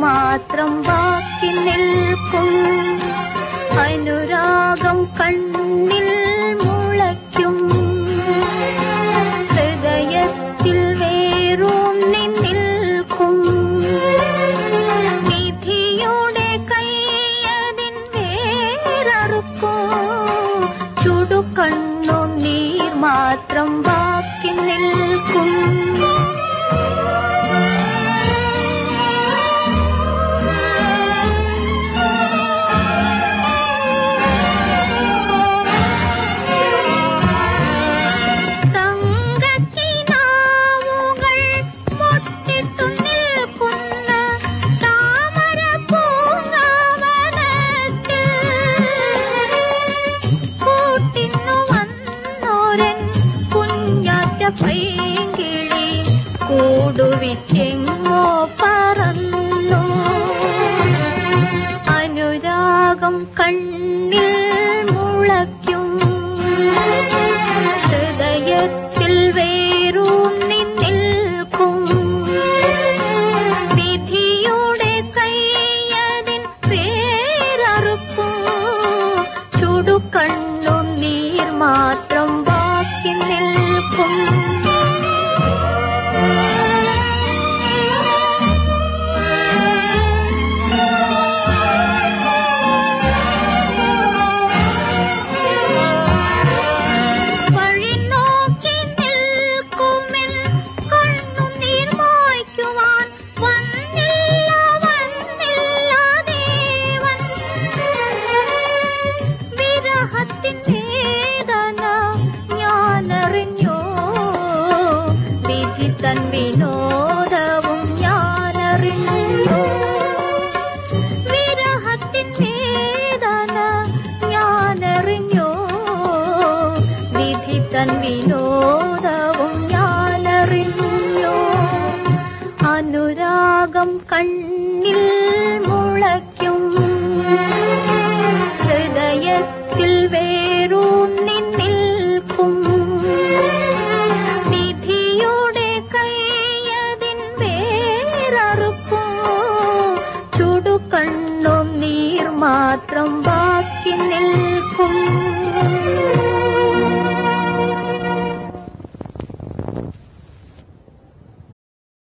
മാത്രം ബാക്കി നിൽക്കും അനുരാഗം കണ്ണിൽ മുളയ്ക്കും ഹൃദയത്തിൽ വേറൂന്നി നിൽക്കും വിധിയുടെ കയ്യതിൻ വേററുക്കോ ചുടുകണ്ണു നീർ മാത്രം ബാക്കി നിൽക്കും തങ്കക്കിനാവുകൾ പൊട്ടിത്തു നിൽക്കുന്ന താമരപ്പൂങ്കാവനത്തിൽ കൂട്ടിന്നു വന്നോരൻ കുഞ്ഞാറ്റ പൈകിളി കൂടുവിച്ചെങ്ങോ പറന്നു അനുരാഗം കണ്ണിൽ മുളയ്ക്കും ഹൃദയത്തിൽ വേറൂന്നി നിൽക്കും വിധിയുടെ കയ്യതിൻ പേരറുക്കും ചുടുകണ്ണു നീർ മാത്രം ബാക്കി നിൽക്കും വഴി നോക്കി നിൽക്കുമെൻ കണ്ണുനീർ മായ്ക്കുവാൻ വന്നില്ല വന്നില്ല ദേവൻ വിരഹത്തിൻ വേദന ഞാനറിഞ്ഞോ വിധി തൻ വിനോദവും ഞാനറിഞ്ഞോ വിരഹത്തിൻ വേദന ഞാനറിഞ്ഞോ വിധി തൻ വിനോദവും ഞാനറിഞ്ഞോ അനുരാഗം കണ്ണിൽ മുളയ്ക്കും ഹൃദയത്തിൽ വേറൂന്നി നിൽക്കും വിധിയുടെ കയ്യതിൻ വേററുക്കോ ചുടുകണ്ണും നീർ മാത്രം ബാക്കി നിൽക്കും